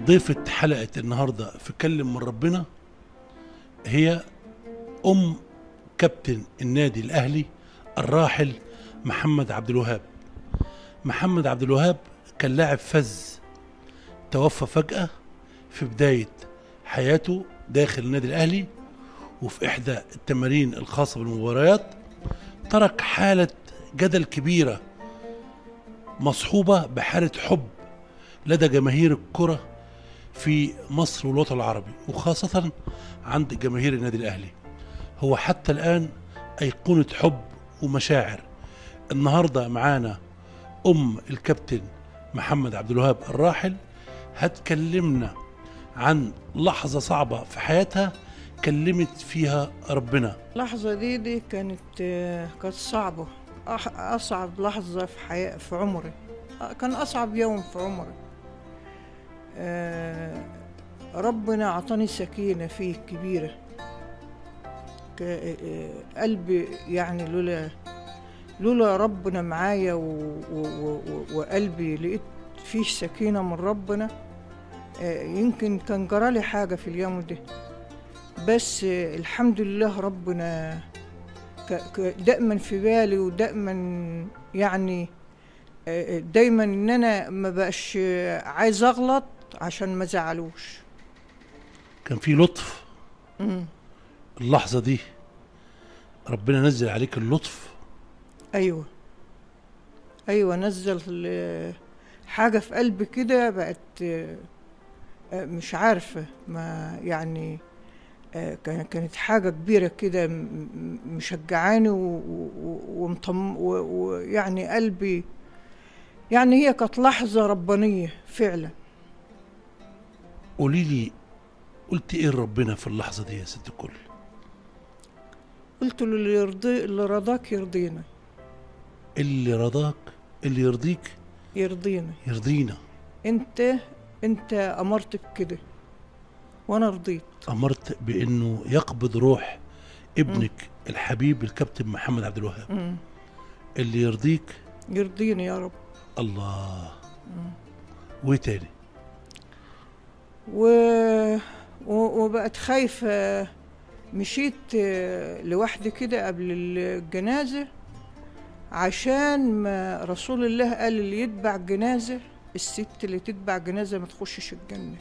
ضيفة حلقة النهاردة في كلم من ربنا هي أم كابتن النادي الأهلي الراحل محمد عبد الوهاب محمد عبد الوهاب كان لاعب فز توفى فجأة في بداية حياته داخل النادي الأهلي وفي إحدى التمارين الخاصة بالمباريات ترك حالة جدل كبيرة مصحوبة بحالة حب لدى جماهير الكرة في مصر والوطن العربي وخاصة عند جماهير النادي الأهلي هو حتى الآن أيقونة حب ومشاعر النهاردة معانا أم الكابتن محمد عبد الوهاب الراحل هتكلمنا عن لحظة صعبة في حياتها كلمت فيها ربنا اللحظة دي دي كانت آه، كانت صعبة أح- أصعب لحظة في حياة في عمري آه، كان أصعب يوم في عمري آه، ربنا أعطاني سكينة فيه كبيرة ك- آه، قلبي يعني لولا لولا ربنا معايا و- و- و- وقلبي لقيت فيه سكينة من ربنا آه، يمكن كان جرالي حاجة في اليوم ده بس آه، الحمد لله ربنا ك- ك- دائما في بالي ودائما يعني آه، دايما ان انا ما بقاش آه، عايز اغلط عشان ما زعلوش كان في لطف مم. اللحظة دي ربنا نزل عليك اللطف ايوه ايوه نزل ال- حاجه في قلبي كده بقت آه، آه، مش عارفه ما يعني آه، كان- كانت حاجه كبيره كده م- م- مشجعاني و- و- ومطم و- ويعني قلبي يعني هي كانت لحظه ربانيه فعلا قولي لي قلت ايه لربنا في اللحظة دي يا ست الكل قلت له اللي يرضي اللي رضاك يرضينا اللي رضاك اللي يرضيك يرضينا يرضينا انت انت امرت بكده وانا رضيت امرت بانه يقبض روح ابنك الحبيب الكابتن محمد عبد الوهاب مم. اللي يرضيك يرضيني يا رب الله وايه تاني و... و... وبقت خايفة مشيت آه، لوحدي كده قبل الجنازة عشان ما رسول الله قال اللي يتبع جنازة الست اللي تتبع جنازة ما تخشش الجنة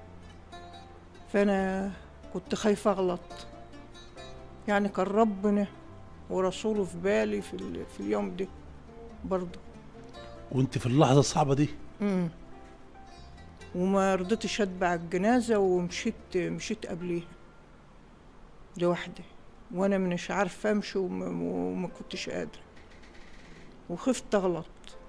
فأنا كنت خايفة أغلط يعني كان ربنا ورسوله في بالي في, ال... في اليوم ده برضه وانت في اللحظة الصعبة دي مم. وما رضيتش اتبع الجنازة ومشيت مشيت قبليها لوحدي وانا مش عارفة امشي وما, وما كنتش قادرة وخفت اغلط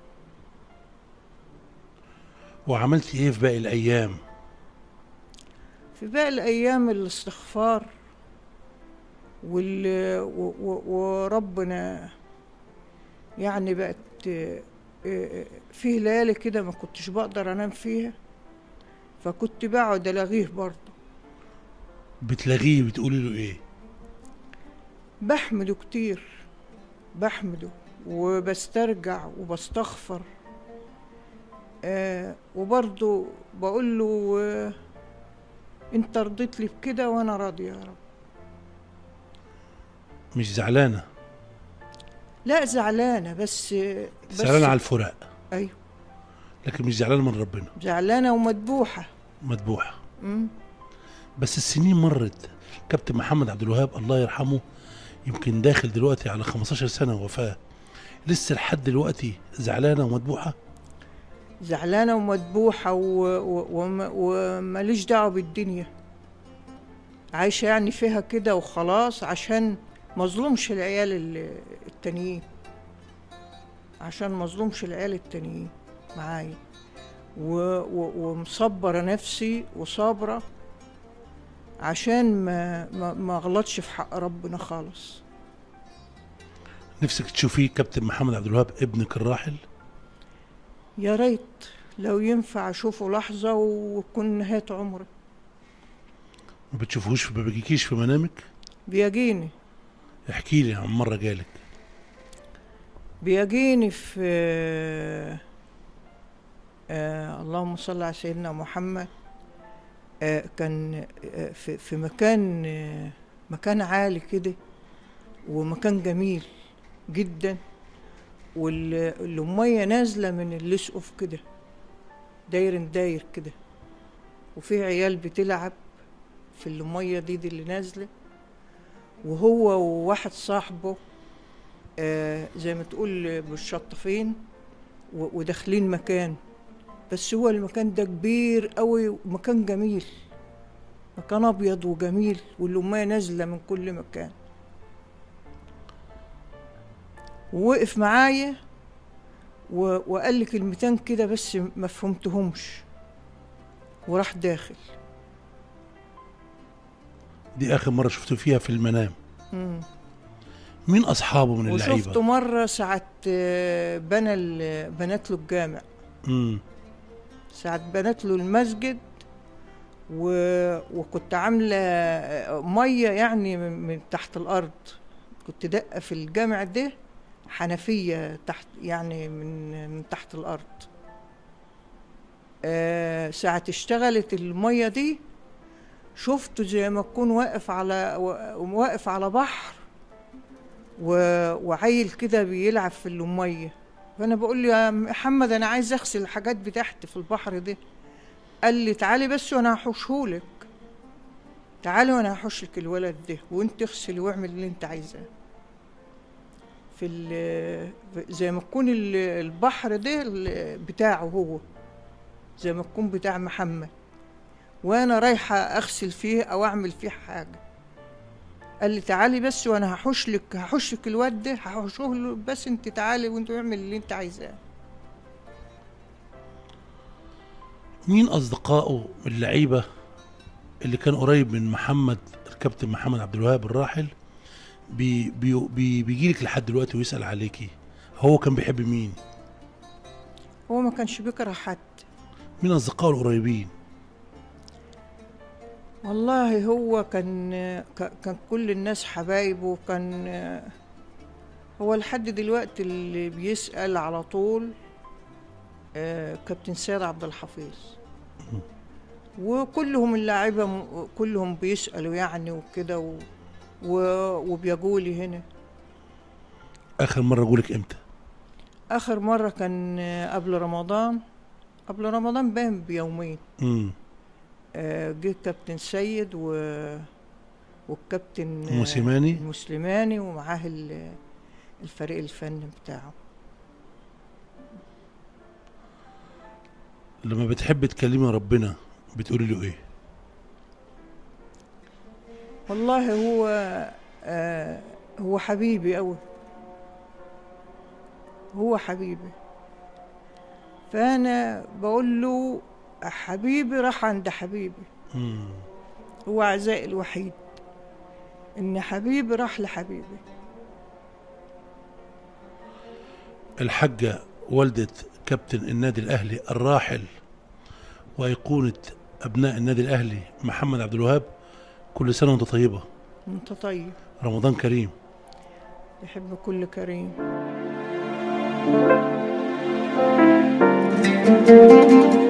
وعملت ايه في باقي الايام في باقي الايام الاستغفار وال و- و- وربنا يعني بقت آه، آه، فيه ليالي كده ما كنتش بقدر انام فيها فكنت بقعد الغيه برضه بتلاغيه بتقولي له ايه بحمده كتير بحمده وبسترجع وبستغفر آه وبرضه بقول له آه انت رضيت لي بكده وانا راضيه يا رب مش زعلانة لا زعلانه بس بس زعلانة على الفراق ايوه لكن مش زعلانة من ربنا زعلانه ومدبوحه مذبوحة مم. بس السنين مرت كابتن محمد عبد الوهاب الله يرحمه يمكن داخل دلوقتي على 15 سنة وفاة لسه لحد دلوقتي زعلانة ومذبوحة زعلانه ومدبوحه و- و- وم- وماليش دعوه بالدنيا عايشه يعني فيها كده وخلاص عشان مظلومش العيال ال- التانيين عشان مظلومش العيال التانيين معايا و- و- ومصبره نفسي وصابره عشان ما ما ما اغلطش في حق ربنا خالص نفسك تشوفيه كابتن محمد عبد الوهاب ابنك الراحل يا ريت لو ينفع اشوفه لحظه وتكون نهايه عمري ما بتشوفوش ما بيجيكيش في منامك بيجيني احكي لي عن مرة جالك بيجيني في آه اللهم صل على سيدنا محمد آه، كان آه، في في مكان آه، مكان عالي كده ومكان جميل جدا والمية نازلة من الاسقف كده داير داير كده وفي عيال بتلعب في المية دي, دي اللي نازلة وهو وواحد صاحبه آه زي ما تقول بالشطافين و- وداخلين مكان بس هو المكان ده كبير قوي ومكان جميل مكان ابيض وجميل والأمية نازلة من كل مكان ووقف معايا و- وقال لي كلمتين كده بس ما فهمتهمش وراح داخل دي اخر مره شفته فيها في المنام مم. مين اصحابه من وشفته اللعيبه مرة ساعة آه، بنى ال- بنت له الجامع امم ساعة بنت له المسجد و... وكنت عاملة آه، مية يعني من, من تحت الأرض كنت دقة في الجامع ده حنفية تحت يعني من من تحت الأرض آه ساعة اشتغلت المية دي شفته زي ما تكون واقف على وا- واقف على بحر و... وعيل كده بيلعب في المية فأنا بقول له يا محمد أنا عايز أغسل الحاجات بتاعتي في البحر ده قال لي تعالي بس وأنا هحوشهولك تعالي وأنا هحوشلك الولد ده وأنت اغسلي واعمل اللي أنت عايزاه في ال- زي ما تكون ال- البحر ده ال- بتاعه هو زي ما تكون بتاع محمد وانا رايحه اغسل فيه او اعمل فيه حاجه قال لي تعالي بس وانا هحوش لك هحوش لك الواد ده هحوشه له بس انت تعالي وانت اعمل اللي انت عايزاه مين اصدقائه اللعيبه اللي كان قريب من محمد الكابتن محمد عبد الوهاب الراحل بي بي بي بيجي لك لحد دلوقتي ويسال عليكي هو كان بيحب مين هو ما كانش بيكره حد مين اصدقائه القريبين والله هو كان ك- كان كل الناس حبايبه كان هو لحد دلوقتي اللي بيسأل على طول آه، كابتن سيد عبد الحفيظ وكلهم اللاعيبة م- كلهم بيسألوا يعني وكده و- و- وبيجولي هنا اخر مره اقولك امتى آخر مرة كان آه، قبل رمضان قبل رمضان باين بيومين امم آه، جه كابتن سيد و والكابتن آه، موسيماني؟ المسلماني ومعاه ال- الفريق الفني بتاعه لما بتحب تكلمي ربنا بتقولي له ايه والله هو آه هو حبيبي أوي هو حبيبي فأنا بقول له حبيبي راح عند حبيبي امم هو عزائي الوحيد إن حبيبي راح لحبيبي الحاجة والدة كابتن النادي الأهلي الراحل وأيقونة أبناء النادي الأهلي محمد عبد الوهاب كل سنة وأنت طيبة أنت طيب رمضان كريم يحب كل كريم thank you